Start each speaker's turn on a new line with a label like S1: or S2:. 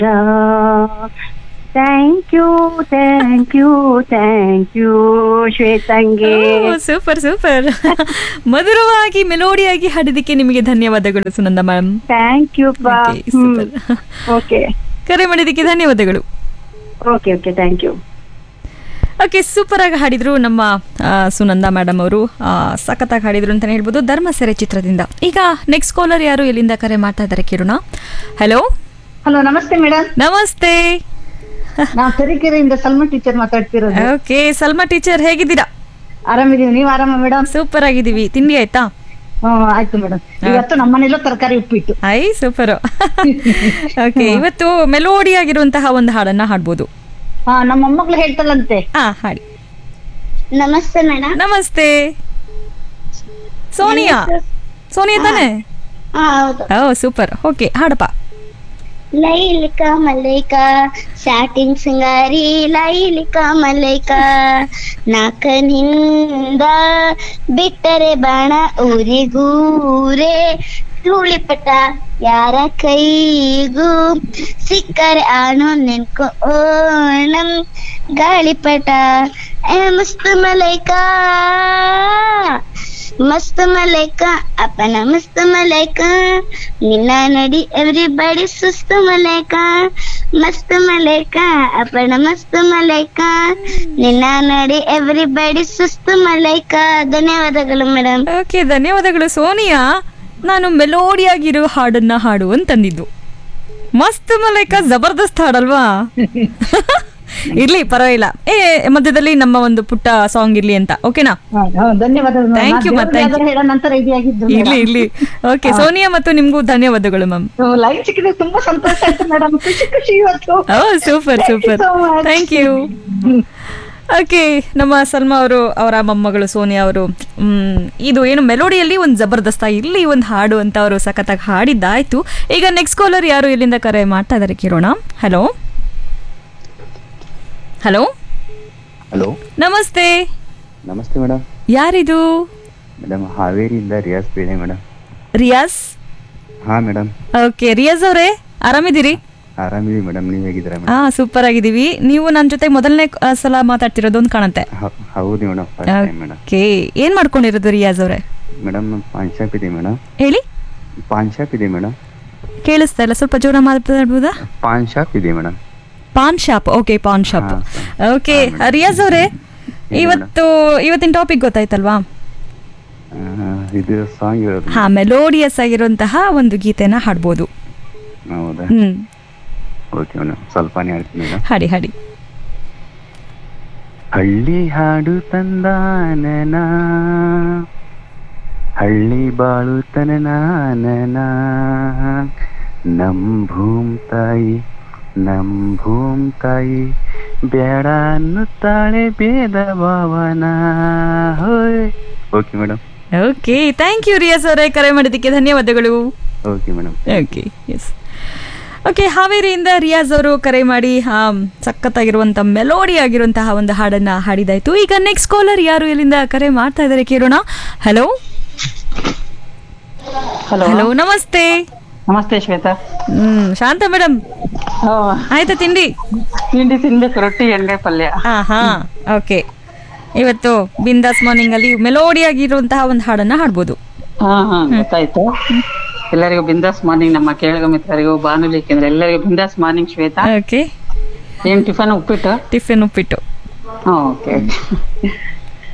S1: Thank you thank you thank you ಶ್ವೇತಂಗೆ
S2: super super ಮಧುರವಾಗಿ ಮೆಲೋಡಿಯಾಗಿ ಹಾಡಿದಕ್ಕೆ ನಿಮಗೆ ಧನ್ಯವಾದಗಳು ಸುನಂದ ಮ್ಯಾಮ್
S1: ಥ್ಯಾಂಕ್ ಯು ಬಾ
S2: ಸೂಪರ್
S1: ಓಕೆ
S2: ಕರೆ ಮಾಡಿದ್ದಕ್ಕೆ ಧನ್ಯವಾದಗಳು
S1: okay okay thank you
S2: okay super ಆಗಿ ಹಾಡಿದ್ರು ನಮ್ಮ ಆ, ಸುನಂದ ಮೇಡಮ್ ಅವರು ಸಖತ್ತಾಗಿ ಹಾಡಿದ್ರು ಅಂತಾನೆ ಹೇಳ್ಬೋದು ಧರ್ಮಸೆರೆ ಚಿತ್ರದಿಂದ ಈಗ ನೆಕ್ಸ್ಟ್ ಕಾಲರ್ ಯಾರು ಎಲ್ಲಿಂದ ಕರೆ ಮಾಡ್ತಾ ಇದ್ದಾರೆ ಕೇಳೋಣ ಹಲೋ
S3: ಹಲೋ ನಮಸ್ತೆ ಮೇಡಮ್
S2: ನಮಸ್ತೆ
S3: ನಾವು ತರೀಕೆರೆಯಿಂದ ಸಲ್ಮಾ ಟೀಚರ್ ಮಾತಾಡ್ತಿರೋದು
S2: ಓಕೆ ಸಲ್ಮಾ ಟೀಚರ್ ಹೇಗಿದ್ದೀರಾ
S3: ಆರಾಮಿದೀವಿ ನೀವು ಆರಾಮ ಮೇಡಮ್
S2: ಸೂಪರ್ ಆಗಿದ್ದೀವಿ ತಿಂಡಿ ಆಯ್ತಾ
S3: ಹ್ಮ್ ಆಯ್ತು ಮೇಡಮ್ ಇವತ್ತು ನಮ್ಮನೆಲ್ಲೋ ತರಕಾರಿ ಉಪ್ಪಿಟ್ಟು
S2: ಐ ಸೂಪರ್ ಓಕೆ ಇವತ್ತು ಮೆಲೋಡಿ ಆಗಿರುವಂತಹ ಒಂದು ಹಾಡನ್ನ ಹಾಡ್ಬೋದು
S3: ಹಾ ನಮ್ಮ ಮೊಮ್ಮಗಳು ಹೇಳ್ತಲ್ಲಂತೆ
S2: ಹಾ ಹಾಡಿ
S4: ನಮಸ್ತೆ ಮೇಡಮ್
S2: ನಮಸ್ತೆ ಸೋನಿಯಾ ಸೋನಿಯಾ ತಾನೆ
S4: ಹಾ ಹೌದು
S2: ಓ ಸೂಪರ್ ಓಕೆ ಹಾಡಪ್ಪ
S4: ಲೈಲಿಕ ಮಲೈಕ ಸ್ಟಾರ್ಟಿಂಗ್ ಸಿಂಗಾರಿ ಲೈಲಿಕ ಮಲೈಕ ನಾಕನಿಂದ ಬಿಟ್ಟರೆ ಬಾಣ ಊರಿಗೂರೇ ಧೂಳಿಪಟ ಯಾರ ಕೈಗೂ ಸಿಕ್ಕರೆ ಆನು ನೆನ್ಕೋ ಓಣಂ ಗಾಳಿಪಟ ಏ ಮಸ್ತ್ ಮಲೈಕ ಮಸ್ತ್ ಮಲೈಕ ಅಪ್ಪನ ಮಸ್ತ್ ಮಲೈಕ ನಿನ್ನ ನಡಿ ಎವ್ರಿಬಡಿ ಸುಸ್ತು ಮಲೈಕ ಮಸ್ತ್ ಮಲೈಕ ಅಪ್ಪನ ಮಸ್ತ್ ಮಲೈಕ ನಿನ್ನ ನಡಿ ಎವ್ರಿಬಡಿ ಸುಸ್ತು ಮಲೈಕ ಧನ್ಯವಾದಗಳು ಮೇಡಮ್
S2: ಓಕೆ ಧನ್ಯವಾದಗಳು ಸೋನಿಯಾ ನಾನು ಮೆಲೋಡಿಯಾಗಿರೋ ಹಾಡನ್ನ ಹಾಡು ಅಂತಂದಿದ್ದು ಮಸ್ತ್ ಮಲೈಕ ಜಬರ್ದಸ್ತ್ ಹಾಡಲ್ವಾ ಇರ್ಲಿ ಪರವಾಗಿಲ್ಲ ಏ ಮಧ್ಯದಲ್ಲಿ ನಮ್ಮ ಒಂದು ಪುಟ್ಟ ಸಾಂಗ್ ಇರ್ಲಿ ಅಂತ ಓಕೆನಾ
S3: ಹಾ, ಹಾ, ಧನ್ಯವಾದಗಳು
S2: Thank you, ಮತ್ತ್ thank you.
S3: ಹೇಳೋಣ ಅಂತ ರೆಡಿ ಆಗಿದ್ದು
S2: ಇರ್ಲಿ ಇರ್ಲಿ ಓಕೆ ಸೋನಿಯಾ ಮತ್ತು ನಿಮ್ಗೂ ಧನ್ಯವಾದಗಳು ಮ್ಯಾಮ್
S3: ಲೈನ್ ಸಿಕ್ಕಿದ್ರೆ ತುಂಬಾ ಸಂತೋಷ ಆಯ್ತು ಮೇಡಮ್ ಖುಷಿ ಖುಷಿ ಇವತ್ತು
S2: ಓ super
S3: Thank you
S2: super
S3: so much.
S2: Thank you okay ನಮ್ಮ ಸಲ್ಮಾ ಅವರು ಅವರ ಮೊಮ್ಮಗಳು ಸೋನಿಯಾ ಅವರು ಮ್, ಇದು ಏನು ಮೆಲೋಡಿಯಲ್ಲಿ ಒಂದು ಜಬರ್ದಸ್ತ ಇಲ್ಲಿ ಒಂದು ಹಾಡು ಅಂತ ಅವರು ಸಖತ್ತಾಗಿ ಹಾಡಿದ್ದಾಯ್ತು ಈಗ ನೆಕ್ಸ್ಟ್ ಕಾಲರ್ ಯಾರು ಎಲ್ಲಿಂದ ಕರೆ ಮಾಡ್ತಾ ಇದ್ದಾರೆ ಕೇಳೋಣ ಹಲೋ ಹಲೋ
S5: ಹಲೋ
S2: ನಮಸ್ತೆ
S5: ನಮಸ್ತೆ ಮೇಡಮ್
S2: ಯಾರಿದು
S5: ಮೇಡಮ್ ಹಾವೇರಿಯಿಂದ ರಿಯಾಜ್ ಬೇಳೆ ಮೇಡಮ್
S2: ರಿಯಾಜ್
S5: ಹಾ ಮೇಡಮ್
S2: ಓಕೆ ರಿಯಾಜ್ ಅವರೇ ಆರಾಮಿದ್ದೀರಿ
S5: ಆರಾಮಿದೀವಿ ಮೇಡಮ್ ನೀವು ಹೇಗಿದ್ದೀರಾ
S2: ಹಾ ಸೂಪರ್ ಆಗಿದ್ದೀವಿ ನೀವು ನನ್ನ ಜೊತೆ ಮೊದಲನೇ ಆ, ಸಲ ಮಾತಾಡ್ತಿರೋದು ಅಂತ ಕಾಣುತ್ತೆ
S5: ಮೇಡಮ್ ಹೌದು madam first time madam
S2: okay ಏನ್ ಮಾಡ್ಕೊಂಡಿರೋದು ರಿಯಾಜ್ ಅವರೇ
S5: ಮೇಡಮ್ ಪಾನ್ ಶಾಪ್ ಇದೆ ಮೇಡಮ್
S2: ಹೇಳಿ
S5: ಪಾನ್ ಶಾಪ್ ಇದೆ ಮೇಡಮ್
S2: ಕೇಳಿಸ್ತಾ ಇಲ್ಲ ಸ್ವಲ್ಪ ಜೋರ ಮಾತಾಡ್ಬೋದಾ
S5: ಪಾನ್ ಶಾಪ್ ಇದೆ madam
S2: paan shop okay paan shop
S5: ಹಾ,
S2: ಓಕೆ ರಿಯಾಜ್ ಅವರೇ ಇವತ್ತು ಇವತ್ತಿನ ಟಾಪಿಕ್ ಗೊತ್ತಾಯ್ತಲ್ವಾ
S5: ಇದು ಸಾಂಗ್ ಇರೋದು
S2: ಹಾ ಮೆಲೋಡಿಯಸ್ ಆಗಿರುವಂತಹ ಒಂದು ಗೀತೆನ ಹಾಡ್ಬೋದು
S5: ಹೌದಾ
S2: ಹ್ಮ್
S5: ಓಕೆ ಮೇಡಮ್ ಸ್ವಲ್ಪನೇ ಹೇಳ್ತೀನಿ ಮೇಡಮ್
S2: ಹಾಡಿ ಹಾಡಿ
S5: ಹಳ್ಳಿ ಹಾಡು ತಂದಾನನ ಹಳ್ಳಿ ಬಾಳು ತನನಾನನ ನಮ್ ಭೂಮ್ ತಾಯಿ ನಮ್ ಭೂಮ್ ತಾಯಿ ಬೇಡ ಅನ್ನುತ್ತಾಳೆ ಭೇದ ಭಾವನ ಹೋಯ್ okay madam
S2: okay thank you Riyaz ಅವರೇ ಕರೆ ಮಾಡಿದ್ದಕ್ಕೆ ಧನ್ಯವಾದಗಳು
S5: okay madam
S2: okay yes okay ಹಾವೇರಿಯಿಂದ ರಿಯಾಜ್ ಅವರು ಕರೆ ಮಾಡಿ ಹಾ ಸಖತ್ತಾಗಿರುವಂಥ ಮೆಲೋಡಿ ಆಗಿರುವಂತಹ ಒಂದು ಹಾಡನ್ನ ಹಾಡಿದಾಯ್ತು ಈಗ ನೆಕ್ಸ್ಟ್ ಕಾಲರ್ ಯಾರು ಎಲ್ಲಿಂದ ಕರೆ ಮಾಡ್ತಾ ಇದ್ದಾರೆ ಕೇಳೋಣ ಹಲೋ
S3: ಹಲೋ
S2: ಹಲೋ ನಮಸ್ತೆ
S3: ನಮಸ್ತೆ ಶ್ವೇತಾ
S2: ಹ್ಮ್ ಶಾಂತ ಮೇಡಮ್ ಆಯ್ತಾ ತಿಂಡಿ
S3: ತಿಂಡಿ ತಿನ್ಬೇಕು ರೊಟ್ಟಿ ಎಣ್ಣೆ ಪಲ್ಯ
S2: ಹಾ ಹಾ ಓಕೆ ಇವತ್ತು ಬಿಂದಾಸ್ ಮಾರ್ನಿಂಗ್ ಅಲ್ಲಿ ಮೆಲೋಡಿ ಆಗಿರುವಂತಹ ಒಂದು ಹಾಡನ್ನ ಹಾಡ್ಬೋದು
S6: ಹಾ ಹಾ ಗೊತ್ತಾಯ್ತು ಎಲ್ಲರಿಗೂ ಬಿಂದಾಸ್ ಮಾರ್ನಿಂಗ್ ನಮ್ಮ ಕೇಳಗ ಮಿತ್ರರಿಗೂ ಬಾನುಲಿ ಕೇಂದ್ರ ಎಲ್ಲರಿಗೂ ಬಿಂದಾಸ್ ಮಾರ್ನಿಂಗ್ ಶ್ವೇತಾ
S2: ಓಕೆ
S6: ಏನ್ ಟಿಫನ್ ಉಪ್ಪಿಟ್ಟು
S2: ಟಿಫಿನ್ ಉಪ್ಪಿಟ್ಟು
S6: ಹಾ ಓಕೆ